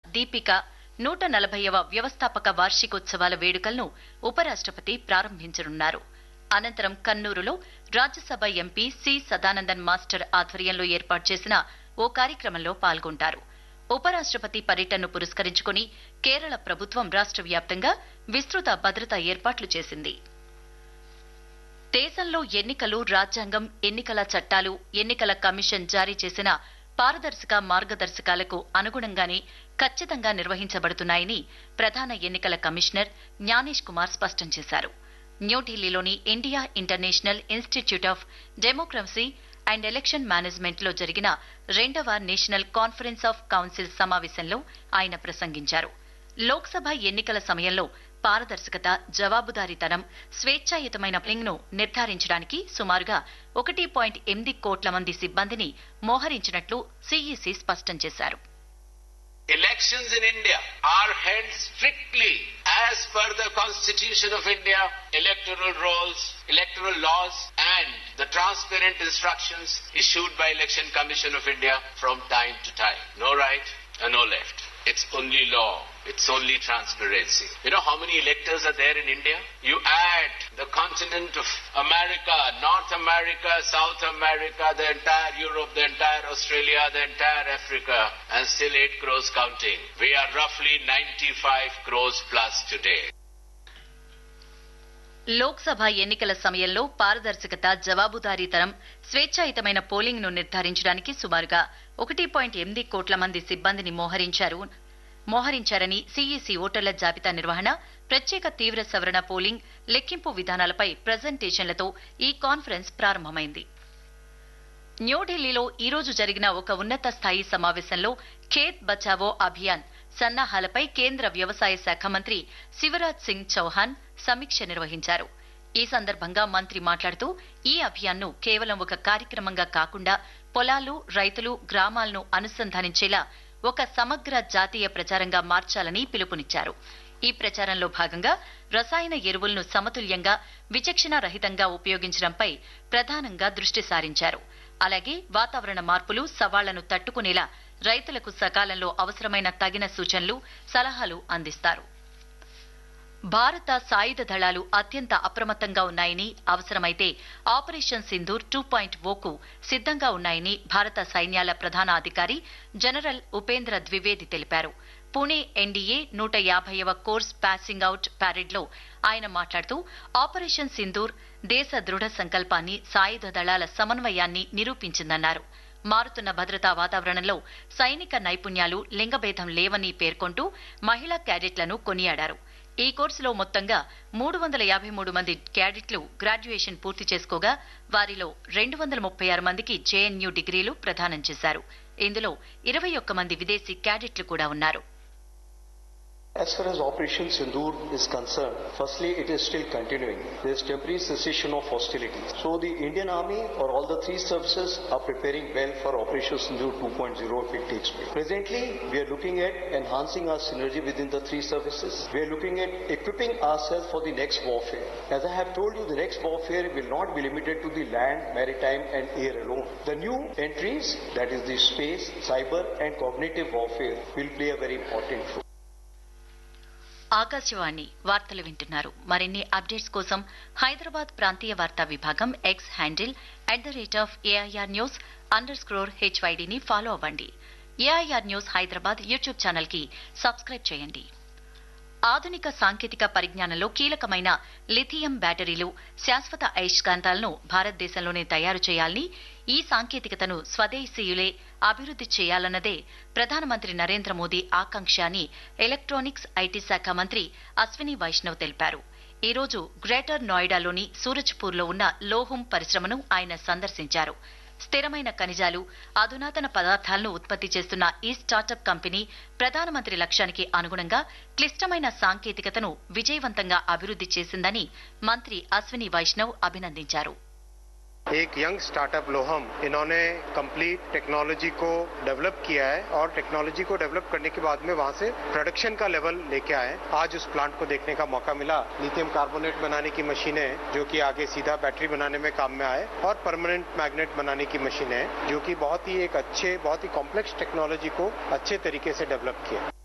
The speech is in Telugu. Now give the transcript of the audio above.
దీపిక నూట నలభైవ వ్యవస్థాపక వార్షికోత్సవాల వేడుకలను ఉపరాష్ట్రపతి ప్రారంభించనున్నారు అనంతరం కన్నూరులో Rajya Sabha MP C Sadanandan master ఆధ్వర్యంలో ఏర్పాటు చేసిన ఓ కార్యక్రమంలో పాల్గొంటారు ఉపరాష్ట్రపతి పర్యటనను పురస్కరించుకుని కేరళ ప్రభుత్వం రాష్ట్ర వ్యాప్తంగా విస్తృత భద్రతా ఏర్పాట్లు చేసింది దేశంలో ఎన్నికలు రాజ్యాంగం ఎన్నికల చట్టాలు ఎన్నికల కమిషన్ జారీ చేసిన పారదర్శక మార్గదర్శకాలకు అనుగుణంగానే ఖచ్చితంగా నిర్వహించబడుతున్నాయని ప్రధాన ఎన్నికల కమిషనర్ జ్ఞానేష్ కుమార్ స్పష్టం చేశారు న్యూఢిల్లీలోని India International Institute of Democracy and Election Management లో జరిగిన రెండవ నేషనల్ కాన్ఫరెన్స్ ఆఫ్ కౌన్సిల్ సమావేశంలో ఆయన ప్రసంగించారు లోక్సభ ఎన్నికల సమయంలో పారదర్శకత జవాబుదారీతనం స్వేచ్ఛాయుతమైన పోలింగ్ ను నిర్ధారించడానికి సుమారుగా ఒకటి పాయింట్ ఎనిమిది కోట్ల మంది సిబ్బందిని మోహరించినట్లు సీఈసీ స్పష్టం చేశారు Elections in India are held strictly as per the Constitution of India, electoral rolls, electoral laws, and the transparent instructions issued by Election Commission of India from time to time. No right and no left. It's only law. It's only transparency. You know how many electors are there in India? You add the continent of America, North America, South America, the entire Europe, the entire Australia, the entire Africa, and still 8 crores counting. We are roughly 95 crores plus today. Lok Sabha ఎన్నికల సమయంలో పారదర్శకత జవాబుదారీతనం స్వేచ్ఛాయుతమైన పోలింగ్ ను నిర్ధారించడానికి సుమారుగా ఒకటి పాయింట్ ఎనిమిది కోట్ల మంది సిబ్బందిని మోహరించారు మోహరించారని సీఈసీ ఓటర్ల జాబితా నిర్వహణ ప్రత్యేక తీవ్ర సవరణ పోలింగ్ లెక్కింపు విధానాలపై ప్రజెంటేషన్లతో ఈ కాన్ఫరెన్స్ ప్రారంభమైంది న్యూఢిల్లీలో ఈ రోజు జరిగిన ఒక ఉన్నత స్థాయి సమావేశంలో ఖేత్ బచావో అభియాన్ సన్నాహాలపై కేంద్ర వ్యవసాయ శాఖ మంత్రి శివరాజ్ సింగ్ చౌహాన్ సమీక్ష నిర్వహించారు ఈ సందర్భంగా మంత్రి మాట్లాడుతూ ఈ అభియాన్ను కేవలం ఒక కార్యక్రమంగా కాకుండా పొలాలు రైతులు గ్రామాలను అనుసంధానించేలా ఒక సమగ్ర జాతీయ ప్రచారంగా మార్చాలని పిలుపునిచ్చారు ఈ ప్రచారంలో భాగంగా రసాయన ఎరువులను సమతుల్యంగా విచక్షణ రహితంగా ఉపయోగించడంపై ప్రధానంగా దృష్టి సారించారు అలాగే వాతావరణ మార్పులు సవాళ్లను తట్టుకునేలా రైతులకు సకాలంలో అవసరమైన తగిన సూచనలు సలహాలు అందిస్తారు భారత సాయుధ దళాలు అత్యంత అప్రమత్తంగా ఉన్నాయని అవసరమైతే ఆపరేషన్ సింధూర్ టూ పాయింట్ ఓకు సిద్దంగా ఉన్నాయని భారత సైన్యాల ప్రధాన అధికారి జనరల్ ఉపేంద్ర ద్వివేది తెలిపారు పూణే ఎన్డీఏ నూట యాభైవ కోర్స్ పాసింగ్ అవుట్ ప్యారెడ్లో ఆయన మాట్లాడుతూ ఆపరేషన్ సింధూర్ దేశ దృఢ సంకల్పాన్ని సాయుధ దళాల సమన్వయాన్ని నిరూపించిందన్నారు మారుతున్న భద్రతా వాతావరణంలో సైనిక నైపుణ్యాలు లింగభేదం లేవని పేర్కొంటూ మహిళా క్యాడెట్లను కొనియాడారు ఈ కోర్సులో మొత్తంగా మూడు వందల యాభై మూడు మంది క్యాడెట్లు గ్రాడ్యుయేషన్ పూర్తి చేసుకోగా వారిలో రెండు వందల ముప్పై ఆరు మందికి జేఎన్యూ డిగ్రీలు ప్రదానం చేశారు ఇందులో ఇరవై ఒక్క మంది విదేశీ క్యాడెట్లు కూడా ఉన్నారు As far as Operation Sindoor is concerned, firstly, it is still continuing. There is temporary cessation of hostilities. So the Indian Army or all the three services are preparing well for Operation Sindoor 2.0 if it takes place. Presently, we are looking at enhancing our synergy within the three services. We are looking at equipping ourselves for the next warfare. As I have told you, the next warfare will not be limited to the land, maritime and air alone. The new entries, that is the space, cyber and cognitive warfare will play a very important role. Akashvani వార్తలు వింటున్నారు మరిన్ని అప్డేట్స్ కోసం హైదరాబాద్ ప్రాంతీయ వార్తా విభాగం X handle at the rate of AIR news underscore హెచ్వైడిని ఫాలో అవ్వండి AIR news Hyderabad YouTube channel కి సబ్స్క్రైబ్ చేయండి ఆధునిక సాంకేతిక పరిజ్ఞానంలో కీలకమైన లిథియం బ్యాటరీలు శాశ్వత అయస్కాంతాలను భారతదేశంలోనే తయారు చేయాలని ఈ సాంకేతికతను స్వదేశీయులే అభివృద్ది చేయాలన్నదే ప్రధానమంత్రి నరేంద్ర మోదీ ఆకాంక్ష అని ఎలక్ట్రానిక్స్ ఐటీ శాఖ మంత్రి అశ్విని వైష్ణవ్ తెలిపారు ఈ రోజు గ్రేటర్ నోయిడాలోని సూరజ్పూర్లో ఉన్న లోహం పరిశ్రమను ఆయన సందర్శించారు స్థిరమైన ఖనిజాలు అధునాతన పదార్థాలను ఉత్పత్తి చేస్తున్న ఈ స్టార్టప్ కంపెనీ ప్రధానమంత్రి లక్ష్యానికి అనుగుణంగా క్లిష్టమైన సాంకేతికతను విజయవంతంగా అభివృద్ది చేసిందని మంత్రి అశ్విని వైష్ణవ్ అభినందించారు एक यंग स्टार्टअप लोहम इन्होंने कंप्लीट टेक्नोलॉजी को डेवलप किया है और टेक्नोलॉजी को डेवलप करने के बाद में वहां से प्रोडक्शन का लेवल लेके आए आज उस प्लांट को देखने का मौका मिला लिथियम कार्बोनेट बनाने की मशीनें जो कि आगे सीधा बैटरी बनाने में काम में आए और परमानेंट मैग्नेट बनाने की मशीनें जो कि बहुत ही एक अच्छे बहुत ही कॉम्प्लेक्स टेक्नोलॉजी को अच्छे तरीके से डेवलप किया